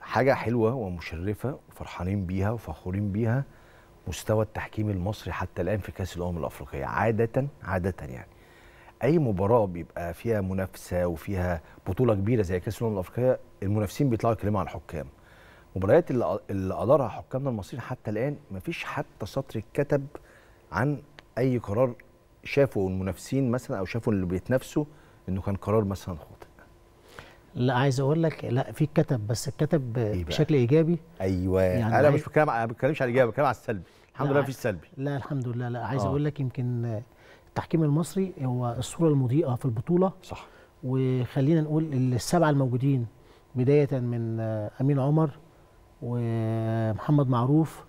حاجه حلوه ومشرفه وفرحانين بيها وفخورين بيها مستوى التحكيم المصري حتى الان في كاس الامم الافريقيه عاده عاده يعني اي مباراه بيبقى فيها منافسه وفيها بطوله كبيره زي كاس الامم الافريقيه المنافسين بيطلعوا يتكلموا عن الحكام مباريات اللي اللي ادارها حكامنا المصريين حتى الان مفيش حتى سطر اتكتب عن اي قرار شافوا المنافسين مثلا او شافوا اللي بيتنافسوا انه كان قرار مثلا خاطئ لا عايز اقول لك لا في اتكتب بس اتكتب إيه بقى؟ بشكل ايجابي ايوه يعني يعني انا عايز- مش بتكلم ما بتكلمش على الايجابي بتكلم على السلبي الحمد لا، لله عاي- مفيش سلبي لا الحمد لله لا عايز آه. اقول لك يمكن التحكيم المصري هو الصوره المضيئه في البطوله صح وخلينا نقول السبعه الموجودين بدايه من امين عمر ومحمد معروف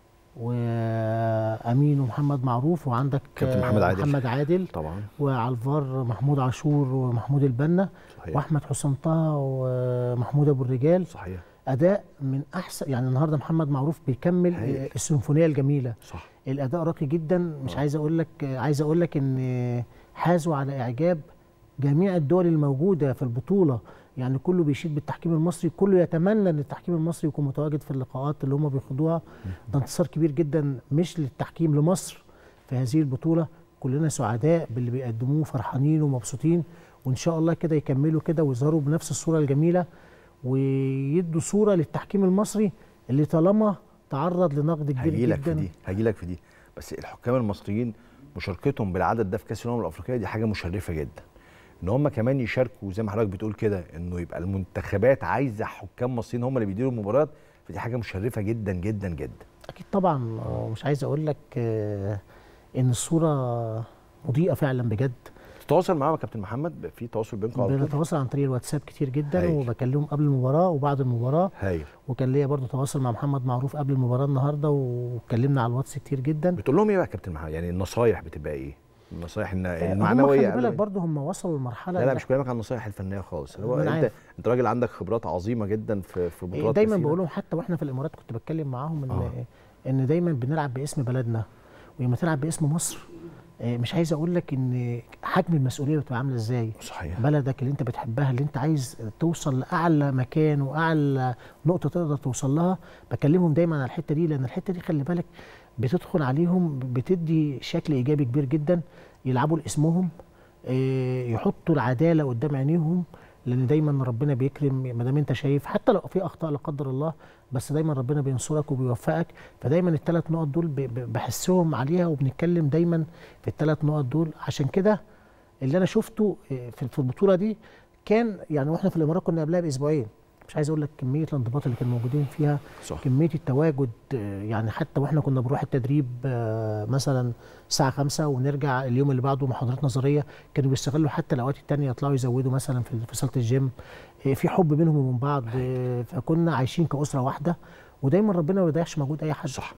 وامين ومحمد معروف وعندك كابتن محمد عادل. محمد عادل طبعا وعلى الفار محمود عاشور ومحمود البنا صحيح واحمد حسام طه ومحمود ابو الرجال صحيح اداء من احسن يعني النهارده محمد معروف بيكمل هايل. السيمفونيه الجميله صح الاداء راقي جدا مش آه. عايز اقول لك عايز اقول لك ان حازوا على اعجاب جميع الدول الموجوده في البطوله يعني كله بيشيد بالتحكيم المصري كله يتمنى ان التحكيم المصري يكون متواجد في اللقاءات اللي هم بيخوضوها ده انتصار كبير جدا مش للتحكيم لمصر في هذه البطوله كلنا سعداء باللي بيقدموه فرحانين ومبسوطين وان شاء الله كده يكملوا كده ويظهروا بنفس الصوره الجميله ويدوا صوره للتحكيم المصري اللي طالما تعرض لنقد كبير هجيلك جدا في دي هجيلك في دي بس الحكام المصريين مشاركتهم بالعدد ده في كاس الامم الافريقيه دي حاجه مشرفه جدا ان هم كمان يشاركوا زي ما حضرتك بتقول كده انه يبقى المنتخبات عايزه حكام مصريين هم اللي بيديروا المباريات فدي حاجه مشرفه جدا جدا جدا اكيد طبعا آه، مش عايز اقول لك آه، ان الصوره مضيئه فعلا بجد تتواصل معاهم يا كابتن محمد بقى في تواصل بينكم على طول بنتواصل عن طريق الواتساب كتير جدا هايل. وبكلمهم قبل المباراه وبعد المباراه هايل وكان ليا برضو تواصل مع محمد معروف قبل المباراه النهارده واتكلمنا على الواتس كتير جدا بتقول لهم ايه بقى يا كابتن محمد يعني النصايح بتبقى ايه النصايح الن- آه، هم المعنويه خلي قبل- بالك برضو هم وصلوا لمرحله لا لا إن مش بكلمك عن النصايح الفنيه خالص هو ما أنا انت عارف. انت راجل عندك خبرات عظيمه جدا في في إيه، بطولات دايما كثيرة. بقول لهم حتى واحنا في الامارات كنت بتكلم معاهم ان آه. ان دايما بنلعب باسم بلدنا ولما تلعب باسم مصر آه، مش عايز اقول لك ان حجم المسؤوليه بتبقى عامله ازاي صحيح بلدك اللي انت بتحبها اللي انت عايز توصل لاعلى مكان واعلى نقطه تقدر توصل لها بكلمهم دايما على الحته دي لان الحته دي خلي بالك بتدخل عليهم بتدي شكل ايجابي كبير جدا يلعبوا لاسمهم اه، يحطوا العداله قدام عينيهم لان دايما ربنا بيكرم ما دام انت شايف حتى لو في اخطاء لا قدر الله بس دايما ربنا بينصرك وبيوفقك فدايما الثلاث نقط دول ب- ب- بحسهم عليها وبنتكلم دايما في الثلاث نقط دول عشان كده اللي انا شفته آه، في في البطوله دي كان يعني واحنا في الامارات كنا قبلها باسبوعين مش عايز اقول لك كميه الانضباط اللي كانوا موجودين فيها صح كميه التواجد آه، يعني حتى واحنا كنا بنروح التدريب آه، مثلا الساعه 5 ونرجع اليوم اللي بعده محاضرات نظريه كانوا بيستغلوا حتى الاوقات التانية يطلعوا يزودوا مثلا في في صاله الجيم آه، في حب بينهم وبين بعض آه، فكنا عايشين كاسره واحده ودايما ربنا ما بيضيعش مجهود اي حد صح